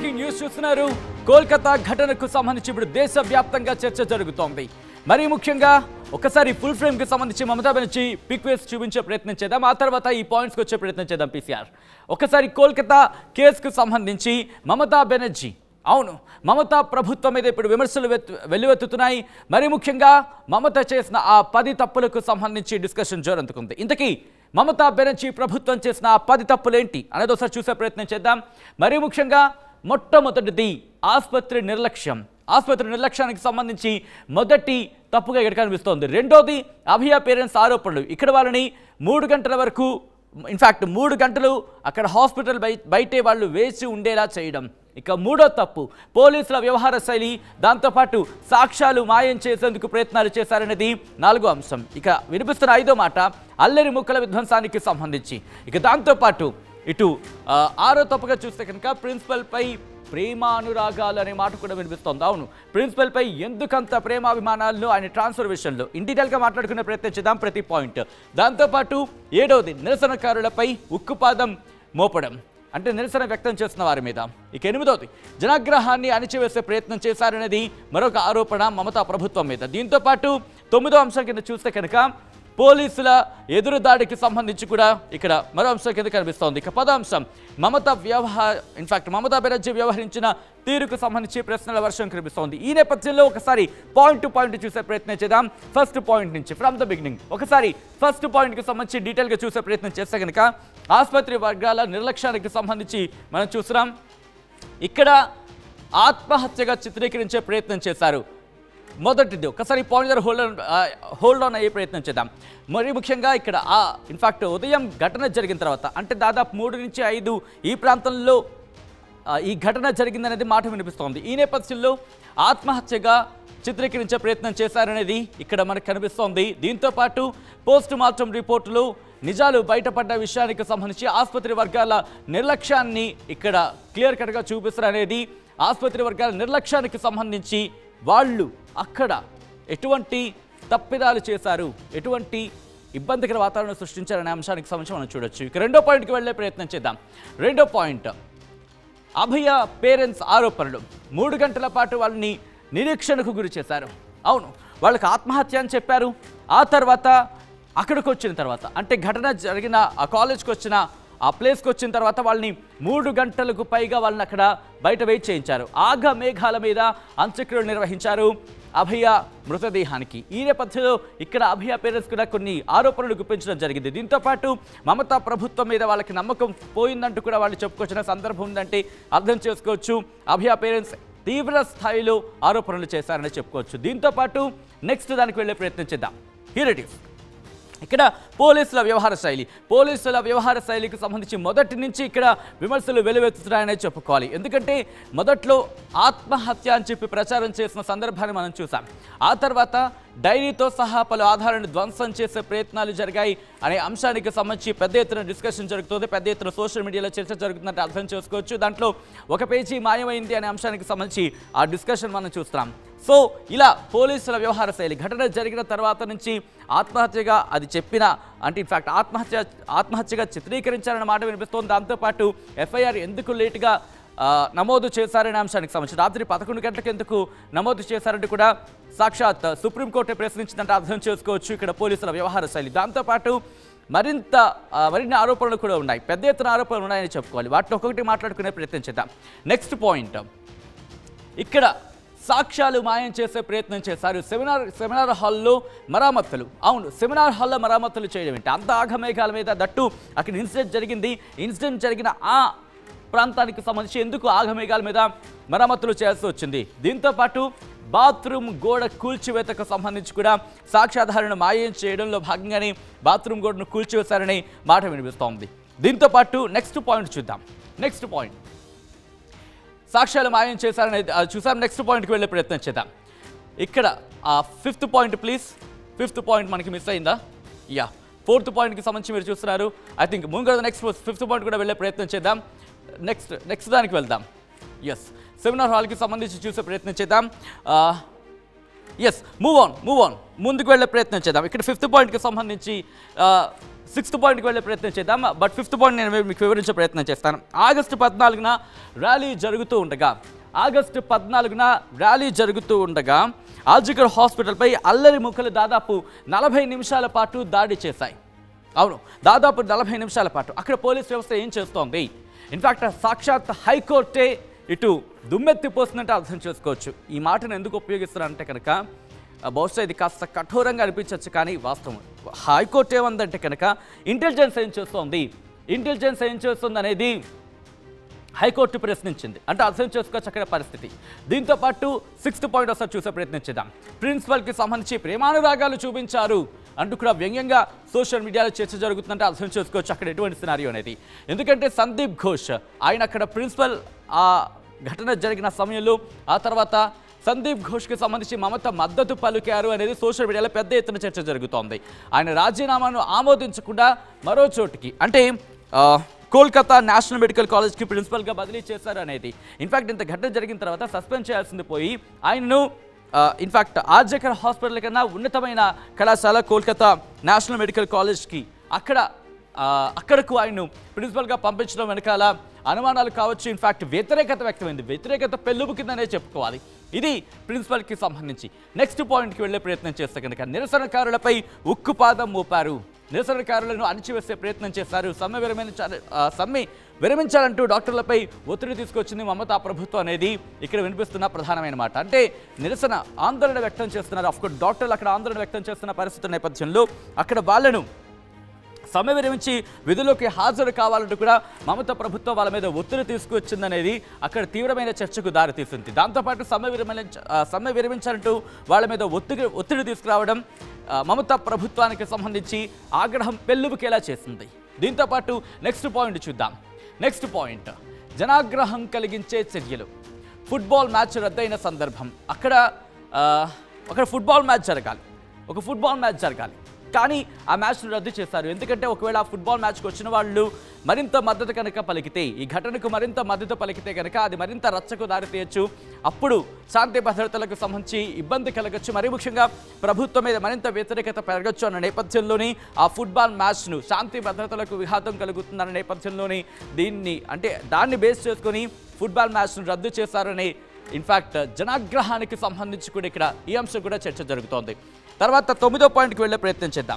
breaking news చూస్తున్నారు కోల్కతా ఘటనకు సంబంధించి ఇప్పుడు దేశవ్యాప్తంగా చర్చ జరుగుతోంది మరీ ముఖ్యంగా ఒకసారి ఫుల్ ఫ్రేమ్ కి సంబంధించి మమతా బెనర్జీ పిక్ వేసి చూపించే ప్రయత్నం చేద్దాం ఆ తర్వాత ఈ పాయింట్స్కి వచ్చే ప్రయత్నం చేద్దాం పీసీఆర్ ఒకసారి కోల్కతా కేసుకు సంబంధించి మమతా బెనర్జీ అవును మమతా ప్రభుత్వం మీద ఇప్పుడు విమర్శలు వెత్- వెల్లువెత్తుతున్నాయి మరీ ముఖ్యంగా మమత చేసిన ఆ పది తప్పులకు సంబంధించి డిస్కషన్ జోరందుకుంది ఇంతకీ మమతా బెనర్జీ ప్రభుత్వం చేసిన ఆ పది తప్పులేంటి అనేది ఒకసారి చూసే ప్రయత్నం చేద్దాం మరీ ముఖ్యంగా మొట్టమొదటిది ఆసుపత్రి నిర్లక్ష్యం ఆసుపత్రి నిర్లక్ష్యానికి సంబంధించి మొదటి తప్పుగా ఇక్కడ కనిపిస్తోంది రెండోది అభియా పేరెంట్స్ ఆరోపణలు ఇక్కడ వాళ్ళని మూడు గంటల వరకు ఇన్ఫ్యాక్ట్ మూడు గంటలు అక్కడ హాస్పిటల్ బయ బయటే వాళ్ళు వేచి ఉండేలా చేయడం ఇక మూడో తప్పు పోలీసుల వ్యవహార శైలి దాంతోపాటు సాక్ష్యాలు మాయం చేసేందుకు ప్రయత్నాలు చేశారనేది నాలుగో అంశం ఇక వినిపిస్తున్న ఐదో మాట అల్లరి ముక్కల విధ్వంసానికి సంబంధించి ఇక దాంతోపాటు ఇటు ఆ, ఆరో తప్పుగా చూస్తే కనుక ప్రిన్సిపల్పై ప్రేమానురాగాలు అనే మాట కూడా వినిపిస్తోంది అవును ప్రిన్సిపల్పై ఎందుకంత ప్రేమాభిమానాలను ఆయన ట్రాన్స్ఫర్ విషయంలో ఇన్ డీటెయిల్గా మాట్లాడుకునే ప్రయత్నం చేద్దాం ప్రతి పాయింట్ దాంతోపాటు ఏడవది నిరసనకారులపై ఉక్కుపాదం మోపడం అంటే నిరసన వ్యక్తం చేస్తున్న వారి మీద ఇక ఎనిమిదవది జనాగ్రహాన్ని అణిచివేసే ప్రయత్నం చేశారనేది మరొక ఆరోపణ మమతా ప్రభుత్వం మీద దీంతో పాటు తొమ్మిదో అంశం కింద చూస్తే కనుక పోలీసుల ఎదురుదాడికి సంబంధించి కూడా ఇక్కడ మరో అంశం కింద కనిపిస్తోంది ఇక పదో అంశం మమత వ్యవహార ఇన్ఫాక్ట్ మమతా బెనర్జీ వ్యవహరించిన తీరుకు సంబంధించి ప్రశ్నల వర్షం కనిపిస్తోంది ఈ నేపథ్యంలో ఒకసారి పాయింట్ టు పాయింట్ చూసే ప్రయత్నం చేద్దాం ఫస్ట్ పాయింట్ నుంచి ఫ్రమ్ ద బిగినింగ్ ఒకసారి ఫస్ట్ పాయింట్కి సంబంధించి డీటెయిల్గా చూసే ప్రయత్నం చేస్తే కనుక ఆసుపత్రి వర్గాల నిర్లక్ష్యానికి సంబంధించి మనం చూస్తున్నాం ఇక్కడ ఆత్మహత్యగా చిత్రీకరించే ప్రయత్నం చేశారు మొదటిది ఒకసారి పాయింట్ దగ్గర హోల్డ్ ఆన్ హోల్డ్ ఆన్ అయ్యే ప్రయత్నం చేద్దాం మరి ముఖ్యంగా ఇక్కడ ఆ ఇన్ఫాక్ట్ ఉదయం ఘటన జరిగిన తర్వాత అంటే దాదాపు మూడు నుంచి ఐదు ఈ ప్రాంతంలో ఆ, ఈ ఘటన జరిగిందనేది మాట వినిపిస్తోంది ఈ నేపథ్యంలో ఆత్మహత్యగా చిత్రీకరించే ప్రయత్నం చేశారనేది ఇక్కడ మనకు కనిపిస్తోంది దీంతో పాటు పోస్ట్ మార్టం రిపోర్టులు నిజాలు బయటపడ్డ విషయానికి సంబంధించి ఆసుపత్రి వర్గాల నిర్లక్ష్యాన్ని ఇక్కడ క్లియర్ కట్గా చూపిస్తారనేది ఆసుపత్రి వర్గాల నిర్లక్ష్యానికి సంబంధించి వాళ్ళు అక్కడ ఎటువంటి తప్పిదాలు చేశారు ఎటువంటి ఇబ్బందికర వాతావరణం సృష్టించారనే అంశానికి సంబంధించి మనం చూడొచ్చు ఇక రెండో పాయింట్కి వెళ్ళే ప్రయత్నం చేద్దాం రెండో పాయింట్ అభయ పేరెంట్స్ ఆరోపణలు మూడు గంటల పాటు వాళ్ళని నిరీక్షణకు గురి చేశారు అవును వాళ్ళకి ఆత్మహత్య అని చెప్పారు ఆ తర్వాత అక్కడికి వచ్చిన తర్వాత అంటే ఘటన జరిగిన ఆ కాలేజ్కి వచ్చిన ఆ ప్లేస్కి వచ్చిన తర్వాత వాళ్ళని మూడు గంటలకు పైగా వాళ్ళని అక్కడ బయట వెయిట్ చేయించారు ఆగ మేఘాల మీద అంత్యక్రియలు నిర్వహించారు అభయ మృతదేహానికి ఈ నేపథ్యంలో ఇక్కడ అభయ పేరెంట్స్ కూడా కొన్ని ఆరోపణలు గుప్పించడం జరిగింది దీంతో పాటు మమతా ప్రభుత్వం మీద వాళ్ళకి నమ్మకం పోయిందంటూ కూడా వాళ్ళు చెప్పుకొచ్చిన సందర్భం ఉందంటే అర్థం చేసుకోవచ్చు అభయ పేరెంట్స్ తీవ్ర స్థాయిలో ఆరోపణలు చేశారని చెప్పుకోవచ్చు దీంతో పాటు నెక్స్ట్ దానికి వెళ్ళే ప్రయత్నం చేద్దాం హియర్ ఇట్ ఈస్ ఇక్కడ పోలీసుల వ్యవహార శైలి పోలీసుల వ్యవహార శైలికి సంబంధించి మొదటి నుంచి ఇక్కడ విమర్శలు వెలువెత్తుతున్నాయనే చెప్పుకోవాలి ఎందుకంటే మొదట్లో ఆత్మహత్య అని చెప్పి ప్రచారం చేసిన సందర్భాన్ని మనం చూసాం ఆ తర్వాత డైరీతో సహా పలు ఆధారాలను ధ్వంసం చేసే ప్రయత్నాలు జరిగాయి అనే అంశానికి సంబంధించి పెద్ద ఎత్తున డిస్కషన్ జరుగుతుంది పెద్ద ఎత్తున సోషల్ మీడియాలో చర్చ జరుగుతుందంటే అర్థం చేసుకోవచ్చు దాంట్లో ఒక పేజీ మాయమైంది అనే అంశానికి సంబంధించి ఆ డిస్కషన్ మనం చూస్తున్నాం సో ఇలా పోలీసుల వ్యవహార శైలి ఘటన జరిగిన తర్వాత నుంచి ఆత్మహత్యగా అది చెప్పిన అంటే ఇన్ఫాక్ట్ ఆత్మహత్య ఆత్మహత్యగా చిత్రీకరించారన్న మాట వినిపిస్తోంది దాంతోపాటు ఎఫ్ఐఆర్ ఎందుకు లేటుగా ఆ, నమోదు చేశారనే అంశానికి సంబంధించి రాత్రి పదకొండు గంటలకు ఎందుకు నమోదు చేశారంటే కూడా సాక్షాత్ సుప్రీంకోర్టు ప్రశ్నించిందంటే అర్థం చేసుకోవచ్చు ఇక్కడ పోలీసుల వ్యవహార శైలి దాంతోపాటు మరింత ఆ, మరిన్ని ఆరోపణలు కూడా ఉన్నాయి పెద్ద ఎత్తున ఆరోపణలు ఉన్నాయని చెప్పుకోవాలి వాటిని ఒక్కొక్కటి మాట్లాడుకునే ప్రయత్నం చేద్దాం నెక్స్ట్ పాయింట్ ఇక్కడ సాక్ష్యాలు మాయం చేసే ప్రయత్నం చేశారు సెమినార్ సెమినార్ హాల్లో మరామతులు అవును సెమినార్ హాల్లో మరామతులు చేయడం ఏంటి అంత ఆఘమేఘాల మీద దట్టు అక్కడ ఇన్సిడెంట్ జరిగింది ఇన్సిడెంట్ జరిగిన ఆ ప్రాంతానికి సంబంధించి ఎందుకు ఆఘమేఘాల మీద మరమ్మతులు చేయాల్సి వచ్చింది దీంతో పాటు బాత్రూమ్ గోడ కూల్చివేతకు సంబంధించి కూడా సాక్ష్యాధారణ మాయం చేయడంలో భాగంగానే బాత్రూమ్ గోడను కూల్చివేశారని మాట వినిపిస్తోంది దీంతో పాటు నెక్స్ట్ పాయింట్ చూద్దాం నెక్స్ట్ పాయింట్ సాక్ష్యాలు మాయం చేశారని అది చూసాం నెక్స్ట్ పాయింట్కి వెళ్ళే ప్రయత్నం చేద్దాం ఇక్కడ ఆ fifth point please fifth point మనకి మిస్ అయిందా యా ఫోర్త్ పాయింట్కి సంబంధించి మీరు చూస్తున్నారు ఐ థింక్ ముందు నెక్స్ట్ ఫిఫ్త్ పాయింట్ కూడా వెళ్ళే ప్రయత్నం చేద్దాం నెక్స్ట్ నెక్స్ట్ దానికి వెళ్దాం ఎస్ సెమినార్ హాల్కి సంబంధించి చూసే ప్రయత్నం చేద్దాం ఆ, yes move on move on ముందుకు వెళ్ళే ప్రయత్నం చేద్దాం ఇక్కడ ఫిఫ్త్ పాయింట్కి సంబంధించి సిక్స్త్ పాయింట్కి వెళ్ళే ప్రయత్నం చేద్దాం బట్ ఫిఫ్త్ పాయింట్ నేను మీకు వివరించే ప్రయత్నం చేస్తాను ఆగస్టు పద్నాలుగున ర్యాలీ జరుగుతూ ఉండగా ఆగస్టు పద్నాలుగున ర్యాలీ జరుగుతూ ఉండగా ఆల్జికర్ హాస్పిటల్పై అల్లరి ముక్కలు దాదాపు నలభై నిమిషాల పాటు దాడి చేశాయి అవును దాదాపు నలభై నిమిషాల పాటు అక్కడ పోలీస్ వ్యవస్థ ఏం చేస్తోంది ఇన్ఫాక్ట్ సాక్షాత్ హైకోర్టే ఇటు దుమ్మెత్తిపోతుందంటే అర్థం చేసుకోవచ్చు ఈ మాటను ఎందుకు ఉపయోగిస్తున్నారంటే కనుక ఆ, బహుశా ఇది కాస్త కఠోరంగా అనిపించవచ్చు కానీ వాస్తవం హైకోర్టు ఏమందంటే కనుక ఇంటెలిజెన్స్ ఏం చేస్తోంది ఇంటెలిజెన్స్ ఏం చేస్తుంది అనేది హైకోర్టు ప్రశ్నించింది అంటే అర్థం చేసుకోవచ్చు అక్కడ పరిస్థితి దీంతో పాటు సిక్స్త్ పాయింట్ ఒకసారి చూసే ప్రయత్నించేద్దాం ప్రిన్సిపల్కి సంబంధించి ప్రేమానురాగాలు చూపించారు అంటూ కూడా వ్యంగ్యంగా సోషల్ మీడియాలో చర్చ జరుగుతుందంటే అర్థం చేసుకోవచ్చు అక్కడ ఎటువంటి సినారియో అనేది ఎందుకంటే సందీప్ ఘోష్ ఆయన అక్కడ ప్రిన్సిపల్ ఆ ఘటన జరిగిన సమయంలో ఆ తర్వాత సందీప్ ఘోష్కి సంబంధించి మమత మద్దతు పలికారు అనేది సోషల్ మీడియాలో పెద్ద ఎత్తున చర్చ జరుగుతోంది ఆయన రాజీనామాను ఆమోదించకుండా మరో చోటికి అంటే ఆ, కోల్కతా నేషనల్ మెడికల్ కాలేజ్కి ప్రిన్సిపల్గా బదిలీ చేశారు అనేది ఇన్ఫాక్ట్ ఇంత ఘటన జరిగిన తర్వాత సస్పెండ్ చేయాల్సింది పోయి ఆయనను ఇన్ఫాక్ట్ ఆర్జకర్ హాస్పిటల్ కన్నా ఉన్నతమైన కళాశాల కోల్కతా నేషనల్ మెడికల్ కాలేజ్కి అక్కడ ఆ, అక్కడకు ఆయన్ను ప్రిన్సిపల్గా పంపించడం వెనకాల అనుమానాలు కావచ్చు ఇన్ఫాక్ట్ వ్యతిరేకత వ్యక్తమైంది వ్యతిరేకత పెళ్ళుబు కిందనే చెప్పుకోవాలి ఇది ప్రిన్సిపల్కి సంబంధించి నెక్స్ట్ పాయింట్కి వెళ్ళే ప్రయత్నం చేస్తే కనుక నిరసనకారులపై ఉక్కుపాదం మోపారు నిరసనకారులను అణిచివేసే ప్రయత్నం చేశారు సమ్మె విరమించాలి ఆ, సమ్మె విరమించాలంటూ డాక్టర్లపై ఒత్తిడి తీసుకొచ్చింది మమతా ప్రభుత్వం అనేది ఇక్కడ వినిపిస్తున్న ప్రధానమైన మాట అంటే నిరసన ఆందోళన వ్యక్తం చేస్తున్నారు అఫ్కోర్స్ డాక్టర్లు అక్కడ ఆందోళన వ్యక్తం చేస్తున్న పరిస్థితుల నేపథ్యంలో అక్కడ వాళ్ళను సమ్మె విరమించి విధుల్లోకి హాజరు కావాలంటూ కూడా మమతా ప్రభుత్వం వాళ్ళ మీద ఒత్తిడి తీసుకొచ్చిందనేది అక్కడ తీవ్రమైన చర్చకు దారితీసింది దాంతోపాటు సమ్మె విరమించ ఆ, సమ్మె విరమించాలంటూ వాళ్ళ మీద ఒత్తిడి ఒత్తిడి తీసుకురావడం ఆ, మమతా ప్రభుత్వానికి సంబంధించి ఆగ్రహం పెళ్ళుబుకేలా చేసింది దీంతోపాటు నెక్స్ట్ పాయింట్ చూద్దాం నెక్స్ట్ పాయింట్ జనాగ్రహం కలిగించే చర్యలు ఫుట్బాల్ మ్యాచ్ రద్దయిన సందర్భం అక్కడ ఆ, అక్కడ ఫుట్బాల్ మ్యాచ్ జరగాలి ఒక ఫుట్బాల్ మ్యాచ్ జరగాలి కానీ ఆ మ్యాచ్ను రద్దు చేశారు ఎందుకంటే ఒకవేళ ఆ ఫుట్బాల్ మ్యాచ్కి వచ్చిన వాళ్ళు మరింత మద్దతు కనుక పలికితే ఈ ఘటనకు మరింత మద్దతు పలికితే కనుక అది మరింత రచ్చకు దారితీయచ్చు అప్పుడు శాంతి భద్రతలకు సంబంధించి ఇబ్బంది కలగచ్చు మరి ముఖ్యంగా ప్రభుత్వం మీద మరింత వ్యతిరేకత పెరగచ్చు అన్న నేపథ్యంలోని ఆ ఫుట్బాల్ మ్యాచ్ను శాంతి భద్రతలకు విఘాతం కలుగుతుందన్న నేపథ్యంలోని దీన్ని అంటే దాన్ని బేస్ చేసుకొని ఫుట్బాల్ మ్యాచ్ను రద్దు చేశారని ఇన్ఫాక్ట్ జనాగ్రహానికి సంబంధించి కూడా ఇక్కడ ఈ అంశం కూడా చర్చ జరుగుతోంది తర్వాత తొమ్మిదో పాయింట్కి వెళ్ళే ప్రయత్నం చేద్దాం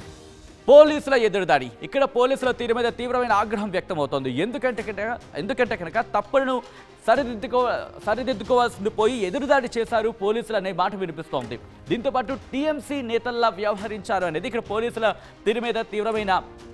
పోలీసుల ఎదురుదాడి ఇక్కడ పోలీసుల తీరు మీద తీవ్రమైన ఆగ్రహం వ్యక్తమవుతోంది ఎందుకంటే కనుక- ఎందుకంటే కనుక తప్పులను సరిదిద్దుకో సరిదిద్దుకోవాల్సింది పోయి ఎదురుదాడి చేశారు పోలీసులు అనే మాట వినిపిస్తోంది దీంతో పాటు టీఎంసీ నేతల్లా వ్యవహరించారు అనేది ఇక్కడ పోలీసుల తీరు మీద తీవ్రమైన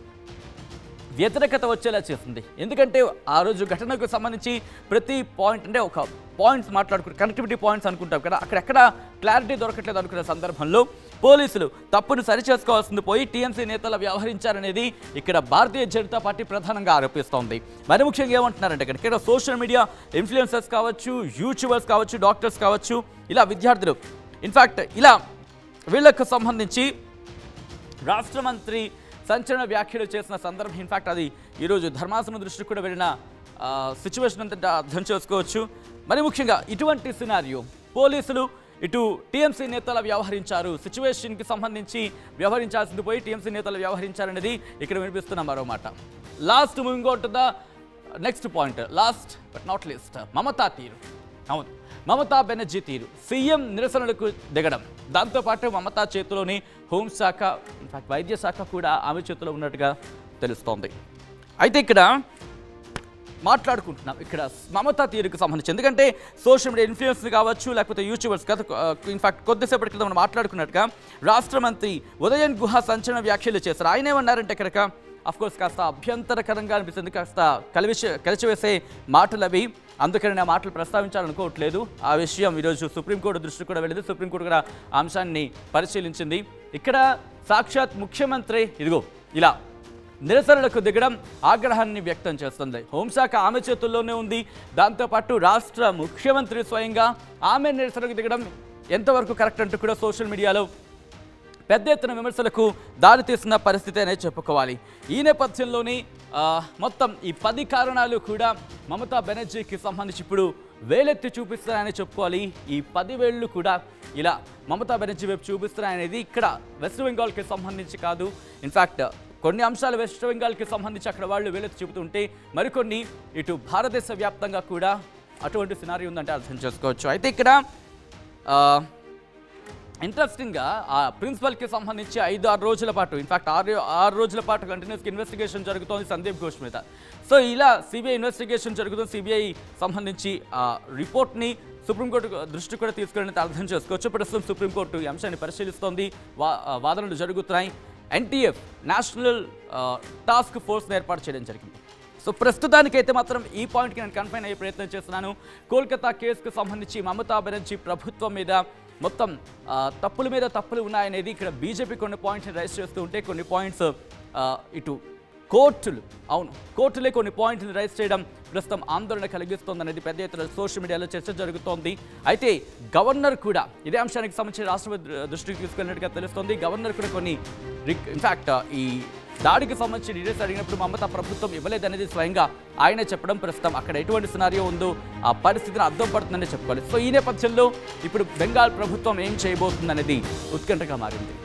వ్యతిరేకత వచ్చేలా చేస్తుంది ఎందుకంటే ఆ రోజు ఘటనకు సంబంధించి ప్రతి పాయింట్ అంటే ఒక పాయింట్స్ మాట్లాడుకుంటే కనెక్టివిటీ పాయింట్స్ అనుకుంటాం కదా అక్కడెక్కడ క్లారిటీ దొరకట్లేదు అనుకునే సందర్భంలో పోలీసులు తప్పును సరిచేసుకోవాల్సింది పోయి టీఎంసీ నేతలు వ్యవహరించారనేది ఇక్కడ భారతీయ జనతా పార్టీ ప్రధానంగా ఆరోపిస్తోంది మరి ముఖ్యంగా ఏమంటున్నారంటే ఇక్కడ ఇక్కడ సోషల్ మీడియా ఇన్ఫ్లుయెన్సర్స్ కావచ్చు యూట్యూబర్స్ కావచ్చు డాక్టర్స్ కావచ్చు ఇలా విద్యార్థులు ఇన్ఫాక్ట్ ఇలా వీళ్ళకు సంబంధించి రాష్ట్ర మంత్రి సంచలన వ్యాఖ్యలు చేసిన సందర్భం ఇన్ఫాక్ట్ అది ఈరోజు ధర్మాసనం దృష్టికి కూడా వెళ్ళిన సిచ్యువేషన్ అంతా అర్థం చేసుకోవచ్చు మరి ముఖ్యంగా ఇటువంటి సినారియో పోలీసులు ఇటు టీఎంసీ నేతలు వ్యవహరించారు సిచ్యువేషన్కి సంబంధించి వ్యవహరించాల్సింది పోయి టీఎంసీ నేతలు వ్యవహరించారనేది ఇక్కడ వినిపిస్తున్న మరో మాట last moving out the next point last but not least Mamata తీరు అవును మమతా బెనర్జీ తీరు సీఎం నిరసనలకు దిగడం దాంతోపాటు మమతా చేతిలోని హోంశాఖ ఇన్ఫాక్ట్ వైద్య శాఖ కూడా ఆమె చేతిలో ఉన్నట్టుగా తెలుస్తోంది అయితే ఇక్కడ మాట్లాడుకుంటున్నాం ఇక్కడ మమతా తీరుకు సంబంధించి ఎందుకంటే సోషల్ మీడియా ఇన్ఫ్లుయెన్స్ కావచ్చు లేకపోతే యూట్యూబర్స్ గత ఇన్ఫాక్ట్ కొద్దిసేపటి క్రితం మనం మాట్లాడుకున్నట్టుగా రాష్ట్ర మంత్రి ఉదయన్ గుహ సంచలన వ్యాఖ్యలు చేశారు ఆయన ఏమన్నారంటే కనుక అఫ్ కోర్స్ కాస్త అభ్యంతరకరంగా అనిపిస్తుంది కాస్త కలివిష కలిచివేసే మాటలు అవి అందుకని నా మాటలు ప్రస్తావించాలనుకోవట్లేదు ఆ విషయం ఈరోజు సుప్రీంకోర్టు దృష్టికి కూడా వెళ్ళింది సుప్రీంకోర్టు కూడా ఆ అంశాన్ని పరిశీలించింది ఇక్కడ సాక్షాత్ ముఖ్యమంత్రి ఇదిగో ఇలా నిరసనలకు దిగడం ఆగ్రహాన్ని వ్యక్తం చేస్తుంది హోంశాఖ ఆమె చేతుల్లోనే ఉంది దాంతోపాటు రాష్ట్ర ముఖ్యమంత్రి స్వయంగా ఆమె నిరసనకు దిగడం ఎంతవరకు కరెక్ట్ అంటూ కూడా సోషల్ మీడియాలో పెద్ద ఎత్తున విమర్శలకు దారితీసిన పరిస్థితి అనేది చెప్పుకోవాలి ఈ నేపథ్యంలోని ఆ, మొత్తం ఈ పది కారణాలు కూడా మమతా బెనర్జీకి సంబంధించి ఇప్పుడు వేలెత్తి చూపిస్తారని చెప్పుకోవాలి ఈ పదివేళ్ళు కూడా ఇలా మమతా బెనర్జీ వైపు చూపిస్తున్నాయనేది ఇక్కడ వెస్ట్ బెంగాల్కి సంబంధించి కాదు ఇన్ఫ్యాక్ట్ కొన్ని అంశాలు వెస్ట్ బెంగాల్కి సంబంధించి అక్కడ వాళ్ళు వేలెత్తి చూపుతుంటే మరికొన్ని ఇటు భారతదేశ వ్యాప్తంగా కూడా అటువంటి సినారీ ఉందంటే అర్థం చేసుకోవచ్చు అయితే ఇక్కడ ఆ, ఇంట్రెస్టింగ్గా ఆ ప్రిన్సిపల్కి సంబంధించి ఐదు ఆరు రోజుల పాటు ఇన్ఫాక్ట్ ఆరు ఆరు రోజుల పాటు కంటిన్యూస్ ఇన్వెస్టిగేషన్ జరుగుతోంది సందీప్ ఘోష్ మీద సో ఇలా సిబిఐ ఇన్వెస్టిగేషన్ జరుగుతుంది సిబిఐ సంబంధించి ఆ రిపోర్ట్ని సుప్రీంకోర్టు దృష్టి కూడా తీసుకెళ్ళినట్టు అర్థం చేసుకోవచ్చు ప్రస్తుతం సుప్రీంకోర్టు ఈ అంశాన్ని పరిశీలిస్తోంది వా ఆ, వాదనలు జరుగుతున్నాయి ఎన్టీఎఫ్ నేషనల్ ఆ, టాస్క్ ఫోర్స్ని ఏర్పాటు చేయడం జరిగింది సో ప్రస్తుతానికైతే మాత్రం ఈ పాయింట్కి నేను కన్ఫైన్ అయ్యే ప్రయత్నం చేస్తున్నాను కోల్కతా కేసుకు సంబంధించి మమతా బెనర్జీ ప్రభుత్వం మీద మొత్తం ఆ, తప్పుల మీద తప్పులు ఉన్నాయనేది ఇక్కడ బీజేపీ కొన్ని పాయింట్స్ రైజ్ చేస్తూ ఉంటే కొన్ని పాయింట్స్ ఇటు కోర్టులు అవును కోర్టులే కొన్ని పాయింట్ని రైజ్ చేయడం ప్రస్తుతం ఆందోళన కలిగిస్తోంది అనేది పెద్ద ఎత్తున సోషల్ మీడియాలో చర్చ జరుగుతోంది అయితే గవర్నర్ కూడా ఇదే అంశానికి సంబంధించి రాష్ట్రపతి దృష్టికి తీసుకెళ్ళినట్టుగా తెలుస్తోంది గవర్నర్ కూడా కొన్ని ఇన్ఫాక్ట్ ఈ దాడికి సంబంధించి డీటెయిల్స్ అడిగినప్పుడు మమతా ప్రభుత్వం ఇవ్వలేదనేది స్వయంగా ఆయనే చెప్పడం ప్రస్తుతం అక్కడ ఎటువంటి సినారియో ఉందో ఆ పరిస్థితిని అర్థం పడుతుందని చెప్పుకోవాలి సో ఈ నేపథ్యంలో ఇప్పుడు బెంగాల్ ప్రభుత్వం ఏం చేయబోతుందనేది ఉత్కంఠగా మారింది